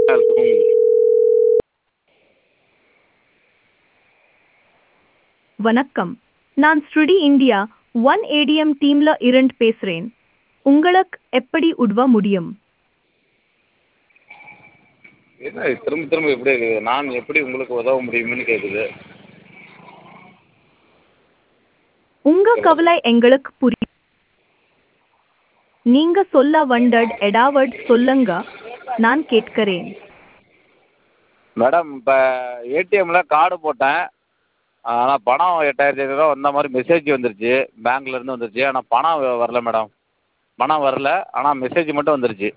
இருக்கும் வணக்கம் நான் ஸ்ருடி இந்தியா ஒன் ஏடிஎம் டீம்ல இருந்து பேசுறேன் உங்களுக்கு எப்படி உதவ முடியும் என்ன இது திரும்ப திரும்ப இப்படி இருக்குது நான் எப்படி உங்களுக்கு உதவ முடியும்னு கேட்குது உங்க கவலை எங்களுக்கு புரியும் நீங்க சொல்ல வந்தது எடாவட் சொல்லுங்க நான் கேட்கிறேன் மேடம் இப்போ ஏடிஎம்மில் கார்டு போட்டேன் ஆனால் பணம் எட்டாயிரத்தி ஐநூறுரூவா வந்த மாதிரி மெசேஜ் வந்துருச்சு பேங்க்லேருந்து வந்துருச்சு ஆனால் பணம் வ- வரல மேடம் பணம் வரல ஆனால் மெசேஜ் மட்டும் வந்துருச்சு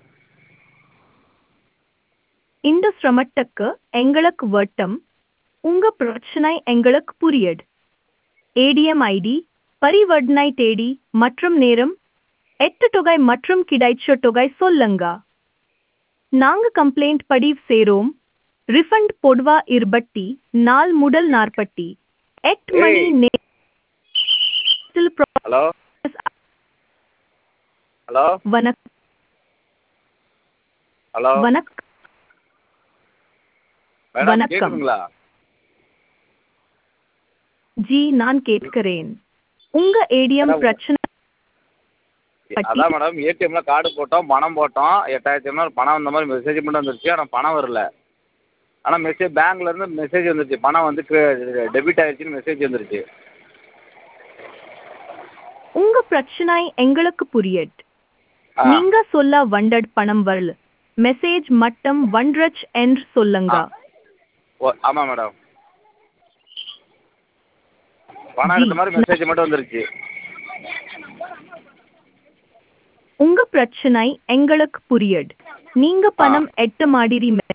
இந்த சிரமத்துக்கு எங்களுக்கு வட்டம் உங்க பிரச்சனை எங்களுக்கு புரியுது ஏடிஎம் ஐடி பரிவர்த்தனை தேதி மற்றும் நேரம் எட்டு தொகை மற்றும் கிடைச்ச தொகை சொல்லுங்க நாங்க கம்ப்ளைண்ட் பதிவு செய்றோம் ரிஃபண்ட் பொதுவா இருபத்தி நாள் முதல் நாற்பத்தி எட்டு மணி ஏய். நேரத்தில் ஹலோ ஹலோ வணக்கம் ஹலோ வணக்கம் மேடம் வணக்கம். கேட்குதுங்களா ஜி நான் கேட்கிறேன் உங்க ஏடிஎம் மேடம். பிரச்சனை பட்டி- அதான் மேடம் ஏடிஎம்ல கார்டு போட்டோம் பணம் போட்டோம் எட்டாயிரத்தி ஐநூறு பணம் வந்த மாதிரி மெசேஜ் மட்டும் வந்துருச்சு ஆனால் பணம் வரல ஆனால் மெசேஜ் பேங்க்லேருந்து மெசேஜ் வந்துருச்சு பணம் வந்து டெபிட் ஆயிடுச்சுன்னு மெசேஜ் வந்துருச்சு உங்க பிரச்சனை எங்களுக்கு புரியுது ஆ நீங்க சொல்ல வந்தது பணம் வரல மெசேஜ் மட்டும் வண்டரச் என்று சொல்லுங்க ஆ. ஓ ஆமாம் மேடம் பணம் ஜி. எடுத்த மாதிரி மெசேஜ் மட்டும் வந்துருச்சு உங்க பிரச்சனை எங்களுக்கு புரியுது நீங்க பணம் எட்டு மாடிரி மெ-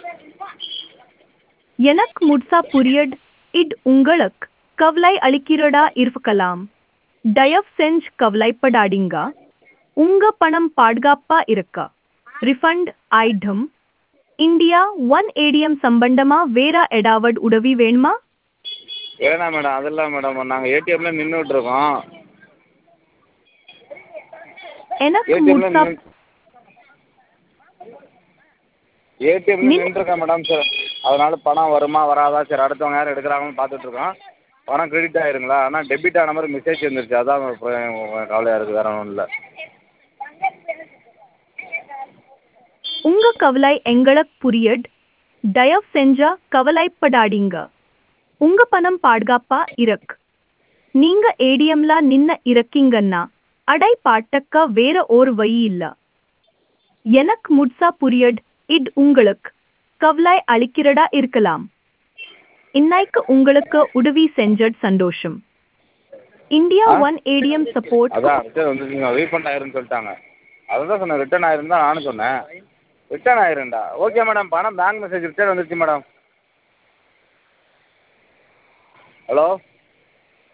எனக்கு முழுசா புரியுது இது உங்களுக்கு கவலை அளிக்கிறதா இருக்கலாம் தயவு செஞ்சு கவலைப்படாதீங்க உங்க பணம் பாதுகாப்பா இருக்கா refund item India one ATM சம்பந்தமா வேற ஏதாவது உதவி வேணுமா வேணாம் மேடம் அதெல்லாம் மேடம் நாங்கள் ஏடிஎம்ல நின்றுட்டு இருக்கோம் எனக்கு ஏடிஎம்ல முழுசா ஏடிஎம்ல நின்- நின்றுருக்கேன் மேடம் சார் அதனால பணம் வருமா வராதா சரி அடுத்தவங்க யாரும் எடுக்கிறாங்கன்னு பார்த்துட்டு இருக்கோம் பணம் கிரெடிட் ஆயிருங்களா ஆனால் டெபிட் ஆன மாதிரி மெசேஜ் வந்துருச்சு அதான் இப்போ கவலையாக இருக்குது வேற ஒன்றும் இல்லை உங்க கவலை எங்களுக்கு புரியுது தயவு செஞ்சா கவலைப்படாதீங்க உங்க பணம் பாதுகாப்பா இருக்கு நீங்க ஏடிஎம்ல நின்ன இருக்கீங்கன்னா அடை பாட்டக்க வேற ஒரு வழி இல்ல எனக்கு முழுசா புரியுது இது உங்களுக்கு கவலை அளிக்கிறதா இருக்கலாம் இன்னைக்கு உங்களுக்கு உதவி செஞ்சது சந்தோஷம் இந்தியா ஆ? ஒன் ஏடிஎம் சப்போர்ட் அதான் ரிட்டர்ன் வந்துருச்சுங்க ரீஃபண்ட் ஆயிருன்னு சொல்லிட்டாங்க அதை தான் சொன்னேன் ரிட்டர்ன் ஆயிருன்னு தான் நானும் சொன்னேன் ரிட்டர்ன் ஆயிருண்டா ஓகே மேடம் பணம் பேங்க் மெசேஜ் ரிட்டர்ன் வந்துருச்சு மேடம் ஹலோ